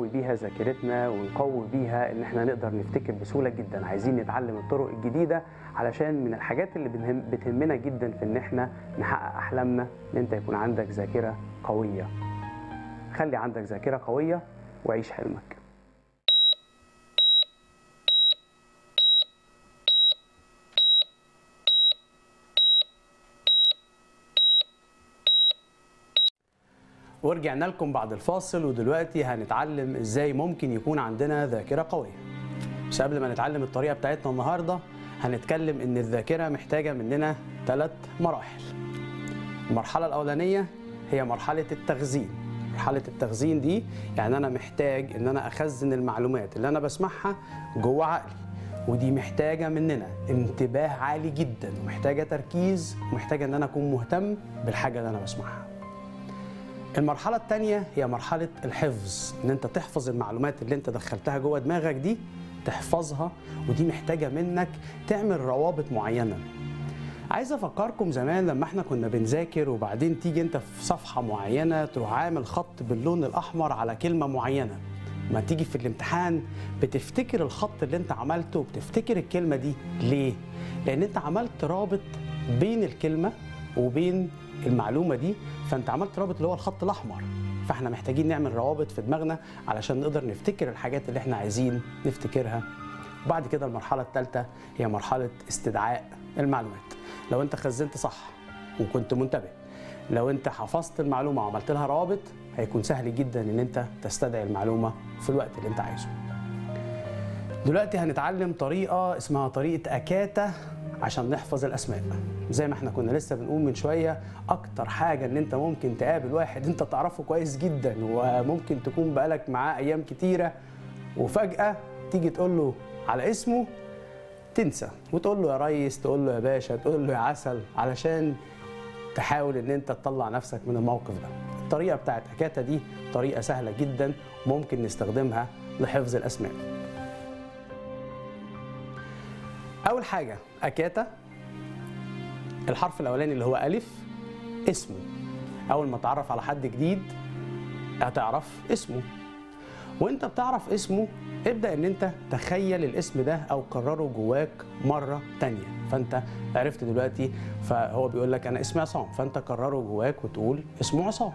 نقوي بيها ذاكرتنا ونقوي بيها ان احنا نقدر نفتكر بسهوله جدا عايزين نتعلم الطرق الجديده علشان من الحاجات اللي بنهم- بتهمنا جدا في ان احنا نحقق احلامنا ان انت يكون عندك ذاكره قويه خلي عندك ذاكره قويه وعيش حلمك ورجعنا لكم بعد الفاصل ودلوقتي هنتعلم ازاي ممكن يكون عندنا ذاكرة قوية بس قبل ما نتعلم الطريقة بتاعتنا النهاردة هنتكلم ان الذاكرة محتاجة مننا ثلاث مراحل المرحلة الأولانية هي مرحلة التخزين مرحلة التخزين دي يعني أنا محتاج إن أنا أخزن المعلومات اللي أنا بسمعها جوه عقلي ودي محتاجة مننا انتباه عالي جدا ومحتاجة تركيز ومحتاجة إن أنا أكون مهتم بالحاجة اللي أنا بسمعها المرحلة الثانية هي مرحلة الحفظ إن أنت تحفظ المعلومات اللي أنت دخلتها جوه دماغك دي تحفظها ودي محتاجة منك تعمل روابط معينة عايز افكركم زمان لما احنا كنا بنذاكر وبعدين تيجي انت في صفحه معينه تروح عامل خط باللون الاحمر على كلمه معينه ما تيجي في الامتحان بتفتكر الخط اللي انت عملته وبتفتكر الكلمه دي ليه لان انت عملت رابط بين الكلمه وبين المعلومه دي فانت عملت رابط اللي هو الخط الاحمر فاحنا محتاجين نعمل روابط في دماغنا علشان نقدر نفتكر الحاجات اللي احنا عايزين نفتكرها وبعد كده المرحله الثالثه هي مرحله استدعاء المعلومات لو انت خزنت صح وكنت منتبه لو انت حفظت المعلومه وعملت لها روابط هيكون سهل جدا ان انت تستدعي المعلومه في الوقت اللي انت عايزه دلوقتي هنتعلم طريقه اسمها طريقه اكاتا عشان نحفظ الاسماء زي ما احنا كنا لسه بنقول من شويه اكتر حاجه ان انت ممكن تقابل واحد انت تعرفه كويس جدا وممكن تكون بقالك معاه ايام كتيره وفجاه تيجي تقول له على اسمه تنسى وتقول له يا ريس تقول له يا باشا تقول له يا عسل علشان تحاول ان انت تطلع نفسك من الموقف ده الطريقه بتاعت اكاتا دي طريقه سهله جدا ممكن نستخدمها لحفظ الاسماء اول حاجه اكاتا الحرف الاولاني اللي هو الف اسمه اول ما تعرف على حد جديد هتعرف اسمه وانت بتعرف اسمه ابدا ان انت تخيل الاسم ده او كرره جواك مره تانية فانت عرفت دلوقتي فهو بيقول لك انا اسمي عصام فانت كرره جواك وتقول اسمه عصام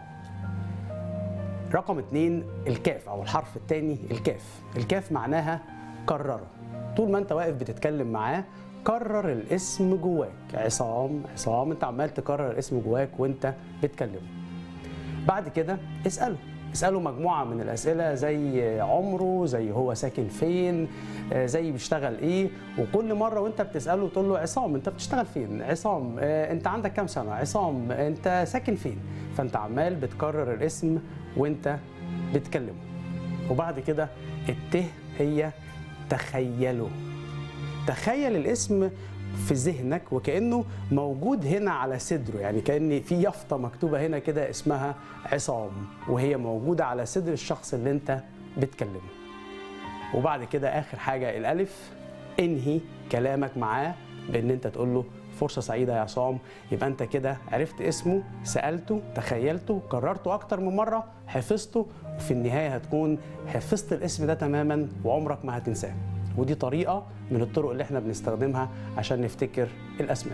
رقم اتنين الكاف او الحرف التاني الكاف الكاف معناها كرره طول ما انت واقف بتتكلم معاه كرر الاسم جواك عصام عصام انت عمال تكرر الاسم جواك وانت بتكلمه بعد كده اساله اساله مجموعه من الاسئله زي عمره زي هو ساكن فين آه، زي بيشتغل ايه وكل مره وانت بتساله تقول له عصام انت بتشتغل فين عصام آه، انت عندك كام سنه عصام انت ساكن فين فانت عمال بتكرر الاسم وانت بتكلمه وبعد كده الته هي تخيله تخيل الاسم في ذهنك وكانه موجود هنا على صدره يعني كان في يافطه مكتوبه هنا كده اسمها عصام وهي موجوده على صدر الشخص اللي انت بتكلمه وبعد كده اخر حاجه الالف انهي كلامك معاه بان انت تقول له فرصه سعيده يا عصام يبقى انت كده عرفت اسمه سالته تخيلته كررته اكتر من مره حفظته وفي النهايه هتكون حفظت الاسم ده تماما وعمرك ما هتنساه ودي طريقه من الطرق اللي احنا بنستخدمها عشان نفتكر الاسماء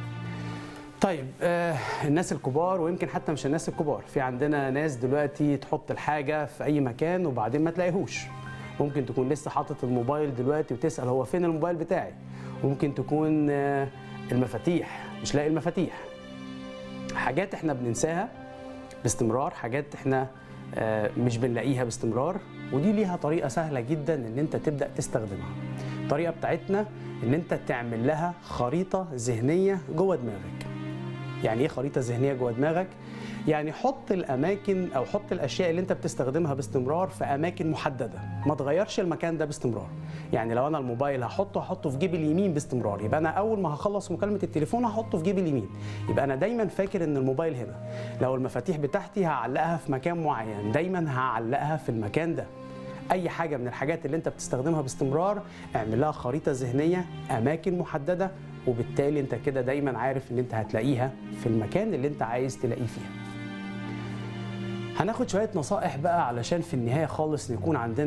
طيب آه الناس الكبار ويمكن حتى مش الناس الكبار في عندنا ناس دلوقتي تحط الحاجه في اي مكان وبعدين ما تلاقيهوش ممكن تكون لسه حاطط الموبايل دلوقتي وتسال هو فين الموبايل بتاعي ممكن تكون آه المفاتيح مش لاقي المفاتيح حاجات احنا بننساها باستمرار حاجات احنا آه، مش بنلاقيها باستمرار ودي ليها طريقه سهله جدا ان انت تبدا تستخدمها الطريقه بتاعتنا ان انت تعمل لها خريطه ذهنيه جوه دماغك يعني ايه خريطه ذهنيه جوه دماغك يعني حط الاماكن او حط الاشياء اللي انت بتستخدمها باستمرار في اماكن محدده ما تغيرش المكان ده باستمرار يعني لو انا الموبايل هحطه هحطه في جيبي اليمين باستمرار يبقى انا اول ما هخلص مكالمه التليفون هحطه في جيبي اليمين يبقى انا دايما فاكر ان الموبايل هنا لو المفاتيح بتاعتي هعلقها في مكان معين دايما هعلقها في المكان ده اي حاجه من الحاجات اللي انت بتستخدمها باستمرار اعمل لها خريطه ذهنيه اماكن محدده وبالتالي انت كده دايما عارف ان انت هتلاقيها في المكان اللي انت عايز تلاقيه فيه هناخد شويه نصائح بقى علشان في النهايه خالص نكون عندنا